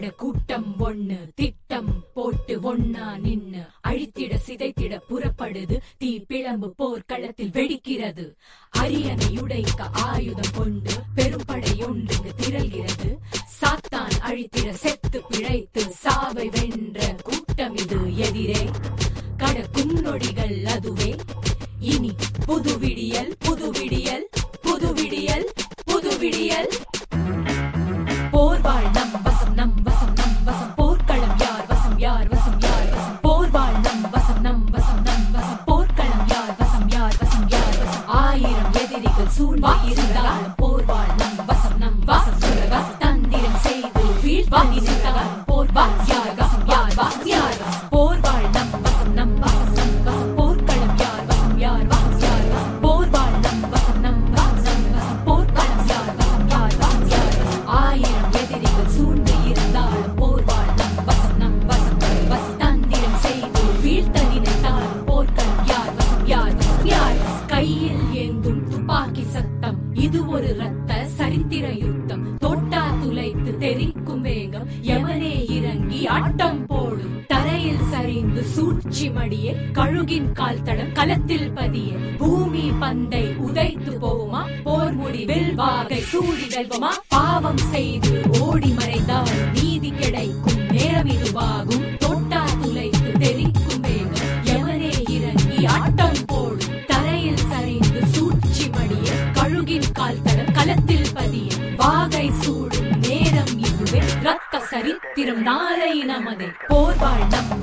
பட கூட்டம் ஒண்ணு திட்டம் போட்டு ஒன்னா நின்னு அழித்திட சிதைத்திட புறப்படுது தீ பிளம்பு போர்க்களத்தில் வெடிக்கிறது அரியணை உடைக்க ஆயுதம் கொண்டு பெரும்படை ஒன்றுக்கு திரள்கிறது சாத்தான் அழித்திட செத்து பிழைத்து சாவை வென்ற கூட்டம் இது எதிரே கடக்கும் நொடிகள் அதுவே இனி புது விடியல் புது விடியல் புது விடியல் புது விடியல் போர்வாள் நம் வசம் நம் வசம் நம் வசம் போர்க்களம் யார் வசம் யார் வசம் யார் வசம் போர்வாள் நம் வசம் நம் வசம் நம் வசம் போர்க்களம் யார் வசம் யார் வசம் யார் வசம் ஆயிரம் எதிரிகள் சூழ்ந்து இருந்தாலும் போர்வாள் நம் வசம் நம் வசம் சுரவச தந்திரம் செய்து வீழ்வாங்கி நின்றாலும் போர்வாள் யார் வசம் யார் வசம் யார் வசம் போர்வாள் நம் வசம் நம் வசம் நம் வசம் போர்க்களம் யார் வசம் யார் வசம் யார் வசம் போர்வாள் நம் வசம் நம் வசம் நம் வசம் போர்க்களம் யார் வசம் யார் வசம் யார் வசம் ஆயிரம் எதிரிகள் சூழ்ந்து இருந்தாலும் போர்வாள் நம் வசம் நம் வசம் வச தந்திரம் செய்து வீழ்த்த நினைத்தாலும் போர்க்களம் யார் வசம் யார் வசம் யார் வசம் கையில் ஏந்தும் துப்பாக்கி சத்தம் இது ஒரு ரத்த சரித்திர யுத்தம் தொட்டா துளைத்து தெரிக்கும் வேகம் எவனே இறங்கி ஆட்டம் போடும் தரையில் சரிந்து சூழ்ச்சி மடிய கழுகின் கால் தடம் களத்தில் பதிய பூமி பந்தை உதைத்து போகுமா போர் முடிவில் வாகை சூடி வெல்வமா பாவம் செய்து ஓடி மறைந்தால் நீதி கிடைக்கும் நேரம் இதுவாகும் தொட்டா துளைத்து தெரிக்கும் வேகம் எவனே இறங்கி ஆட்டம் போடும் தரையில் சரிந்து சூழ்ச்சி மடிய கழுகின் கால் தடம் களத்தில் பதிய வாகை சூடும் நேரம் இதுவே ரத்த சரித்திரம் நாளை நமதே போர்வாள் நம்